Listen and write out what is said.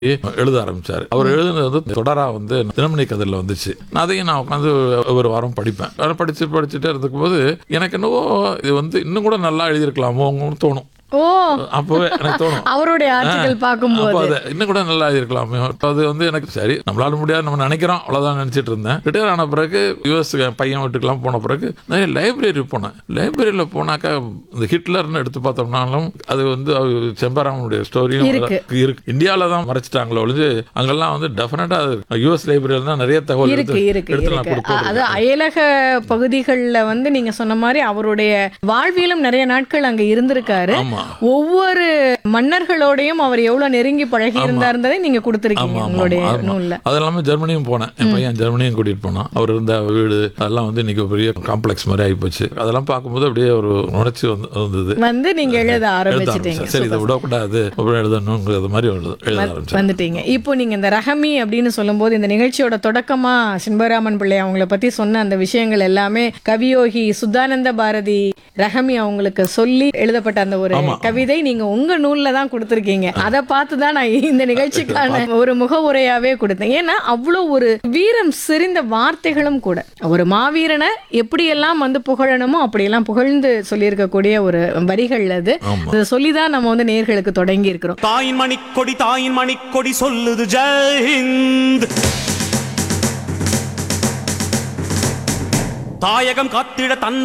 எழுத ஆரம்பிச்சாரு அவர் எழுதுனது வந்து தொடரா வந்து தினமணி கதையில் வந்துச்சு நான் அதையும் நான் உட்காந்து ஒரு வாரம் படிப்பேன் அதை படிச்சு படிச்சுட்டே இருக்கும் போது எனக்கு என்னவோ இது வந்து இன்னும் கூட நல்லா எழுதியிருக்கலாமோன்னு தோணும் ஓ அப்பவே எனக்கு தோணும் அவருடைய ஆர்டிகல் அப்போ பார்க்கும்போது அது இன்னும் கூட நல்லா இருக்கலாமே அது வந்து எனக்கு சரி நம்மளால முடியாது நம்ம நினைக்கிறோம் அவ்வளவுதான் நினைச்சிட்டு இருந்தேன் ரிட்டையர் ஆன பிறகு யூஎஸ் பையன் வீட்டுக்கெல்லாம் போன பிறகு நிறைய லைப்ரரி போனேன் லைப்ரரியில போனாக்கா இந்த ஹிட்லர்னு எடுத்து பார்த்தோம்னாலும் அது வந்து அவர் செம்பராமனுடைய ஸ்டோரியும் இருக்கு. இருக்கு இந்தியாவில தான் மறைச்சிட்டாங்களோ ஒழிஞ்சு அங்கெல்லாம் வந்து டெஃபினட்டா யூஎஸ் லைப்ரரியில தான் நிறைய தகவல் இருக்கு எடுத்து இருக்கு எடுத்து நான் இருக்கு கொடுத்து அது அயலக பகுதிகளில் வந்து நீங்க சொன்ன மாதிரி அவருடைய வாழ்வியலும் நிறைய நாட்கள் அங்க இருந்திருக்காரு ஆமா ஒவ்வொரு மன்னர்களோடையும் அவர் எவ்வளவு நெருங்கி பழகி இருந்தாருந்ததை நீங்க கொடுத்திருக்கீங்க ஆமா, ஆமா, உங்களுடைய ஆமா. நூல்ல அது இல்லாம ஜெர்மனியும் போனேன் என் பையன் ஜெர்மனியும் கூட்டிட்டு போனான் அவர் இருந்த வீடு அதெல்லாம் வந்து இன்னைக்கு ஒரு பெரிய காம்ப்ளெக்ஸ் மாதிரி ஆகிப்போச்சு அதெல்லாம் பார்க்கும்போது அப்படியே ஒரு உணர்ச்சி வந்து வந்தது வந்து நீங்க எழுத எழுத ஆரம்பிச்சிட்டீங்க ஆரம்பிச்சேன் சரி இதை விடக்கூடாது அப்புறம் எழுதணுங்கிறது மாதிரி எழுத எழுத ஆரம்பிச்சேன் வந்துட்டீங்க இப்போ நீங்க இந்த ரஹமி அப்படின்னு சொல்லும்போது இந்த நிகழ்ச்சியோட தொடக்கமா சின்பராமன் பிள்ளை அவங்கள பத்தி சொன்ன அந்த விஷயங்கள் எல்லாமே கவியோகி சுத்தானந்த பாரதி ரஹமி அவங்களுக்கு சொல்லி எழுதப்பட்ட அந்த ஒரு கவிதை நீங்க உங்க நூல்ல தான் கொடுத்திருக்கீங்க அதை பார்த்து தான் நான் இந்த நிகழ்ச்சிக்கான ஒரு முகவுரையாவே கொடுத்தேன் ஏன்னா அவ்வளவு ஒரு வீரம் செறிந்த வார்த்தைகளும் கூட ஒரு மாவீரனை எப்படியெல்லாம் வந்து புகழணுமோ அப்படியெல்லாம் புகழ்ந்து சொல்லியிருக்கக்கூடிய ஒரு வரிகள் அது ஆமா. அதை சொல்லி தான் நம்ம வந்து நேர்களுக்கு தொடங்கி இருக்கிறோம் தாயின் மணிக்கொடி தாயின் மணிக்கொடி சொல்லுது ஜெயஹிந்த் தாயகம் காத்திட தன்